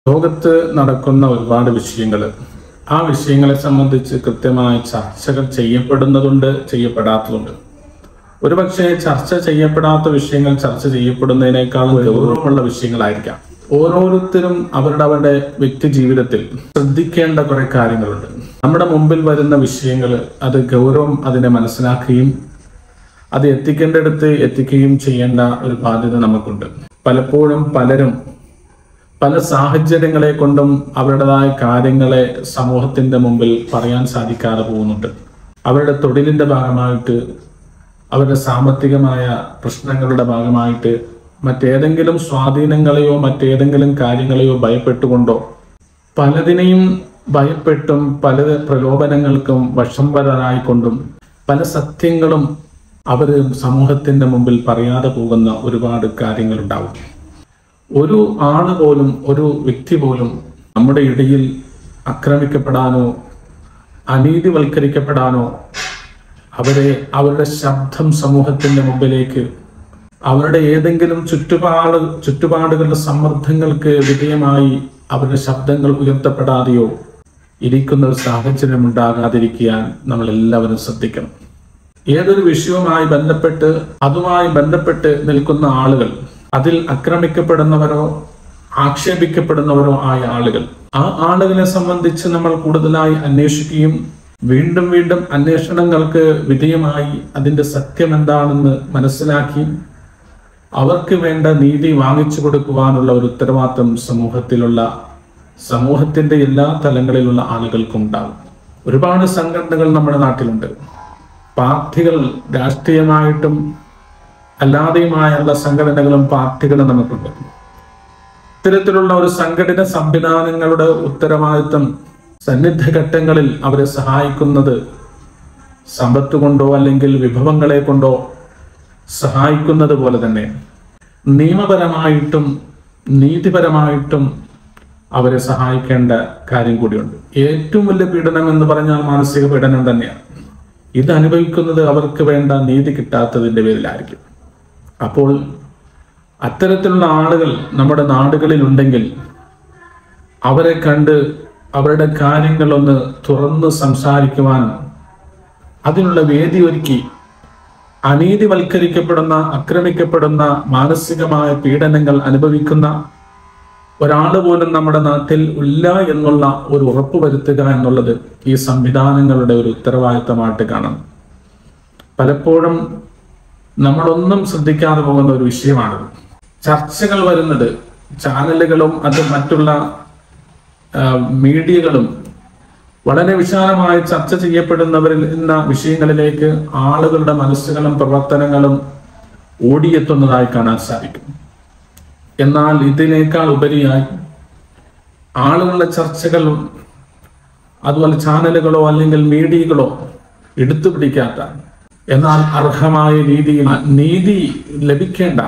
ലോകത്ത് നടക്കുന്ന ഒരുപാട് വിഷയങ്ങൾ ആ വിഷയങ്ങളെ സംബന്ധിച്ച് കൃത്യമായ ചർച്ചകൾ ചെയ്യപ്പെടുന്നതുണ്ട് ചെയ്യപ്പെടാത്തതുണ്ട് ഒരുപക്ഷെ ചർച്ച ചെയ്യപ്പെടാത്ത വിഷയങ്ങൾ ചർച്ച ചെയ്യപ്പെടുന്നതിനേക്കാളും ഗൗരവമുള്ള വിഷയങ്ങളായിരിക്കാം ഓരോരുത്തരും അവരുടെ അവരുടെ വ്യക്തി ജീവിതത്തിൽ ശ്രദ്ധിക്കേണ്ട കുറെ കാര്യങ്ങളുണ്ട് നമ്മുടെ മുമ്പിൽ വരുന്ന വിഷയങ്ങൾ അത് ഗൗരവം അതിനെ മനസ്സിലാക്കുകയും അത് എത്തിക്കേണ്ടടുത്ത് എത്തിക്കുകയും ചെയ്യേണ്ട ഒരു ബാധ്യത നമുക്കുണ്ട് പലപ്പോഴും പലരും പല സാഹചര്യങ്ങളെ കൊണ്ടും അവരുടേതായ കാര്യങ്ങളെ സമൂഹത്തിന്റെ മുമ്പിൽ പറയാൻ സാധിക്കാതെ പോകുന്നുണ്ട് അവരുടെ തൊഴിലിന്റെ ഭാഗമായിട്ട് അവരുടെ സാമ്പത്തികമായ പ്രശ്നങ്ങളുടെ ഭാഗമായിട്ട് മറ്റേതെങ്കിലും സ്വാധീനങ്ങളെയോ മറ്റേതെങ്കിലും കാര്യങ്ങളെയോ ഭയപ്പെട്ടുകൊണ്ടോ പലതിനെയും ഭയപ്പെട്ടും പല പ്രലോഭനങ്ങൾക്കും വശംവരായിക്കൊണ്ടും പല സത്യങ്ങളും അവര് സമൂഹത്തിന്റെ മുമ്പിൽ പറയാതെ പോകുന്ന ഒരുപാട് കാര്യങ്ങളുണ്ടാവും ഒരു ആള് പോലും ഒരു വ്യക്തി പോലും നമ്മുടെ ഇടയിൽ ആക്രമിക്കപ്പെടാനോ അനീതിവൽക്കരിക്കപ്പെടാനോ അവരെ അവരുടെ ശബ്ദം സമൂഹത്തിന്റെ മുമ്പിലേക്ക് അവരുടെ ഏതെങ്കിലും ചുറ്റുപാട് ചുറ്റുപാടുകളുടെ സമ്മർദ്ദങ്ങൾക്ക് വിധേയമായി അവരുടെ ശബ്ദങ്ങൾ ഉയർത്തപ്പെടാതെയോ ഇരിക്കുന്ന ഒരു സാഹചര്യം ഉണ്ടാകാതിരിക്കാൻ നമ്മൾ എല്ലാവരും ശ്രദ്ധിക്കണം ഏതൊരു വിഷയവുമായി ബന്ധപ്പെട്ട് അതുമായി ബന്ധപ്പെട്ട് നിൽക്കുന്ന ആളുകൾ അതിൽ ആക്രമിക്കപ്പെടുന്നവരോ ആക്ഷേപിക്കപ്പെടുന്നവരോ ആയ ആളുകൾ ആ ആളുകളെ സംബന്ധിച്ച് നമ്മൾ കൂടുതലായി അന്വേഷിക്കുകയും വീണ്ടും വീണ്ടും അന്വേഷണങ്ങൾക്ക് വിധേയമായി അതിന്റെ സത്യം എന്താണെന്ന് മനസ്സിലാക്കി അവർക്ക് വേണ്ട നീതി വാങ്ങിച്ചു കൊടുക്കുവാനുള്ള ഒരു ഉത്തരവാദിത്വം സമൂഹത്തിലുള്ള സമൂഹത്തിന്റെ എല്ലാ തലങ്ങളിലുള്ള ആളുകൾക്കും ഉണ്ടാകും ഒരുപാട് സംഘടനകൾ നമ്മുടെ നാട്ടിലുണ്ട് പാർട്ടികൾ രാഷ്ട്രീയമായിട്ടും അല്ലാതെയുമായുള്ള സംഘടനകളും പാർട്ടികളും നമുക്കുണ്ട് ഇത്തരത്തിലുള്ള ഒരു സംഘടിത സംവിധാനങ്ങളുടെ ഉത്തരവാദിത്വം സന്നിഗ്ധ ഘട്ടങ്ങളിൽ അവരെ സഹായിക്കുന്നത് സമ്പത്ത് കൊണ്ടോ അല്ലെങ്കിൽ വിഭവങ്ങളെ കൊണ്ടോ സഹായിക്കുന്നത് പോലെ തന്നെ നിയമപരമായിട്ടും നീതിപരമായിട്ടും അവരെ സഹായിക്കേണ്ട കാര്യം കൂടിയുണ്ട് ഏറ്റവും വലിയ പീഡനം എന്ന് പറഞ്ഞാൽ മാനസിക പീഡനം തന്നെയാണ് ഇത് അനുഭവിക്കുന്നത് അവർക്ക് വേണ്ട നീതി കിട്ടാത്തതിന്റെ പേരിലായിരിക്കും അപ്പോൾ അത്തരത്തിലുള്ള ആളുകൾ നമ്മുടെ നാടുകളിൽ ഉണ്ടെങ്കിൽ അവരെ കണ്ട് അവരുടെ കാര്യങ്ങളൊന്ന് തുറന്ന് സംസാരിക്കുവാനും അതിനുള്ള വേദി ഒരുക്കി അനീതിവൽക്കരിക്കപ്പെടുന്ന ആക്രമിക്കപ്പെടുന്ന മാനസികമായ പീഡനങ്ങൾ അനുഭവിക്കുന്ന ഒരാൾ പോലും നമ്മുടെ നാട്ടിൽ ഇല്ല എന്നുള്ള ഒരു ഉറപ്പ് വരുത്തുക എന്നുള്ളത് ഈ സംവിധാനങ്ങളുടെ ഒരു ഉത്തരവാദിത്തമായിട്ട് കാണണം പലപ്പോഴും നമ്മളൊന്നും ശ്രദ്ധിക്കാതെ പോകുന്ന ഒരു വിഷയമാണ് ചർച്ചകൾ വരുന്നത് ചാനലുകളും അത് മറ്റുള്ള ആ, മീഡിയകളും വളരെ വിശാലമായി ചർച്ച ചെയ്യപ്പെടുന്നവരിൽ എന്ന വിഷയങ്ങളിലേക്ക് ആളുകളുടെ മനസ്സുകളും പ്രവർത്തനങ്ങളും ഓടിയെത്തുന്നതായി കാണാൻ സാധിക്കും എന്നാൽ ഇതിനേക്കാൾ ഉപരിയായി ആളുകളുടെ ചർച്ചകളും അതുപോലെ ചാനലുകളോ അല്ലെങ്കിൽ മീഡിയകളോ എടുത്തു പിടിക്കാത്ത എന്നാൽ അർഹമായ രീതിയിൽ നീതി ലഭിക്കേണ്ട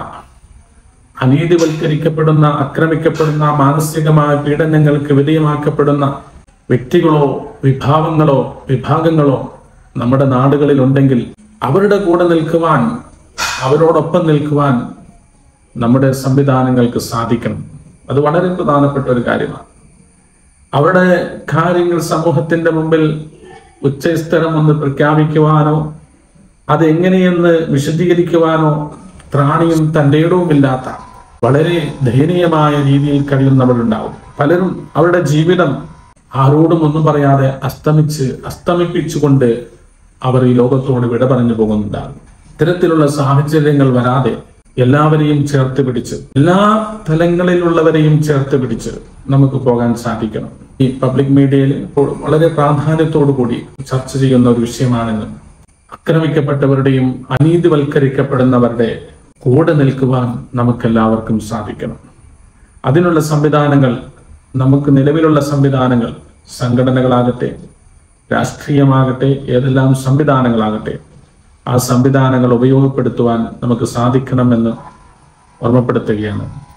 അനീതിവൽക്കരിക്കപ്പെടുന്ന ആക്രമിക്കപ്പെടുന്ന മാനസികമായ പീഡനങ്ങൾക്ക് വിധേയമാക്കപ്പെടുന്ന വ്യക്തികളോ വിഭാഗങ്ങളോ വിഭാഗങ്ങളോ നമ്മുടെ നാടുകളിൽ ഉണ്ടെങ്കിൽ അവരുടെ കൂടെ നിൽക്കുവാൻ അവരോടൊപ്പം നിൽക്കുവാൻ നമ്മുടെ സംവിധാനങ്ങൾക്ക് സാധിക്കണം അത് വളരെ പ്രധാനപ്പെട്ട ഒരു കാര്യമാണ് അവരുടെ കാര്യങ്ങൾ സമൂഹത്തിന്റെ മുമ്പിൽ ഉച്ചസ്ഥരം ഒന്ന് പ്രഖ്യാപിക്കുവാനോ അത് എങ്ങനെയെന്ന് വിശദീകരിക്കുവാനോ ത്രാണിയും തൻ്റെ ഇടവുമില്ലാത്ത വളരെ ദയനീയമായ രീതിയിൽ കഴിയുന്നവരുണ്ടാവും പലരും അവരുടെ ജീവിതം ആരോടും ഒന്നും പറയാതെ അസ്തമിച്ച് അസ്തമിപ്പിച്ചുകൊണ്ട് അവർ ഈ ലോകത്തോട് വിട പറഞ്ഞു പോകുന്നുണ്ടാകും ഇത്തരത്തിലുള്ള സാഹചര്യങ്ങൾ വരാതെ എല്ലാവരെയും ചേർത്ത് പിടിച്ച് എല്ലാ തലങ്ങളിലുള്ളവരെയും ചേർത്ത് പിടിച്ച് നമുക്ക് പോകാൻ സാധിക്കണം ഈ പബ്ലിക് മീഡിയയിൽ ഇപ്പോൾ വളരെ പ്രാധാന്യത്തോടു കൂടി ചർച്ച ചെയ്യുന്ന ഒരു വിഷയമാണെന്ന് ആക്രമിക്കപ്പെട്ടവരുടെയും അനീതിവൽക്കരിക്കപ്പെടുന്നവരുടെ കൂടെ നിൽക്കുവാൻ നമുക്കെല്ലാവർക്കും സാധിക്കണം അതിനുള്ള സംവിധാനങ്ങൾ നമുക്ക് നിലവിലുള്ള സംവിധാനങ്ങൾ സംഘടനകളാകട്ടെ രാഷ്ട്രീയമാകട്ടെ ഏതെല്ലാം സംവിധാനങ്ങളാകട്ടെ ആ സംവിധാനങ്ങൾ ഉപയോഗപ്പെടുത്തുവാൻ നമുക്ക് സാധിക്കണമെന്ന് ഓർമ്മപ്പെടുത്തുകയാണ്